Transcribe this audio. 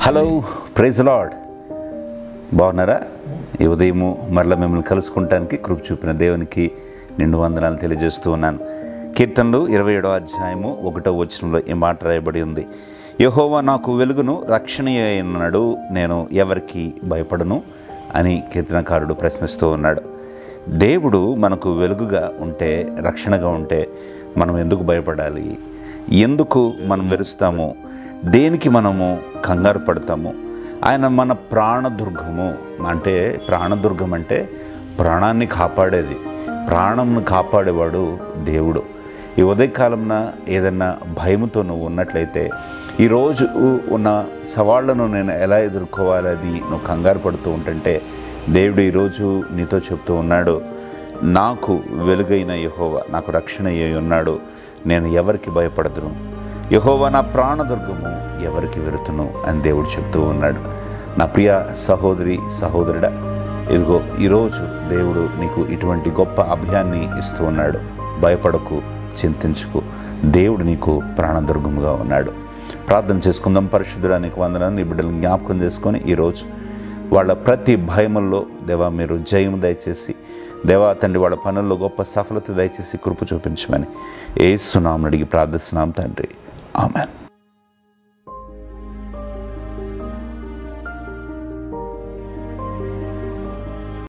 hello praise lord బాగున్నారా ఈ ఉదయము మరలా మిమ్మల్ని కలుసుకుంటానికి కృప చూపిన దేవునికి నిండు వందనాలు తెలియజేస్తూ ఉన్నాను కీర్తనలు ఇరవై ఏడో అధ్యాయము ఒకటో వచనంలో ఈ మాట రాయబడి ఉంది యహోవా నాకు వెలుగును రక్షణ అయినాడు నేను ఎవరికి భయపడను అని కీర్తనకారుడు ప్రశ్నిస్తూ ఉన్నాడు దేవుడు మనకు వెలుగుగా ఉంటే రక్షణగా ఉంటే మనం ఎందుకు భయపడాలి ఎందుకు మనం వెరుస్తాము దేనికి మనము కంగారు పడతాము ఆయన మన ప్రాణదుర్గము అంటే ప్రాణదుర్గం అంటే ప్రాణాన్ని కాపాడేది ప్రాణంను కాపాడేవాడు దేవుడు ఈ ఉదయకాలంన ఏదన్నా భయముతో నువ్వు ఉన్నట్లయితే ఈరోజు ఉన్న సవాళ్లను నేను ఎలా ఎదుర్కోవాలి అది నువ్వు కంగారు పడుతూ ఉంటుంటే దేవుడు ఈరోజు నీతో చెప్తూ ఉన్నాడు నాకు వెలుగైన యహోవా నాకు రక్షణ అయ్యి ఉన్నాడు నేను ఎవరికి భయపడదును యహోవా నా ప్రాణదుర్గము ఎవరికి వెరుతును అని దేవుడు చెప్తూ ఉన్నాడు నా ప్రియ సహోదరి సహోదరుడా ఇదిగో ఈరోజు దేవుడు నీకు ఇటువంటి గొప్ప అభయాన్ని ఇస్తూ ఉన్నాడు భయపడకు చింతించుకు దేవుడు నీకు ప్రాణదుర్గముగా ఉన్నాడు ప్రార్థన చేసుకుందాం పరిశుద్ధుడా నీకు వందనాన్ని నీ బిడ్డలను జ్ఞాపకం చేసుకొని ఈరోజు వాళ్ళ ప్రతి భయముల్లో దేవా మీరు జయము దయచేసి దేవా తండ్రి వాళ్ళ పనుల్లో గొప్ప సఫలత దయచేసి కృప చూపించమని ఏసునామని అడిగి ప్రార్థిస్తున్నాం తండ్రి ఆమెన్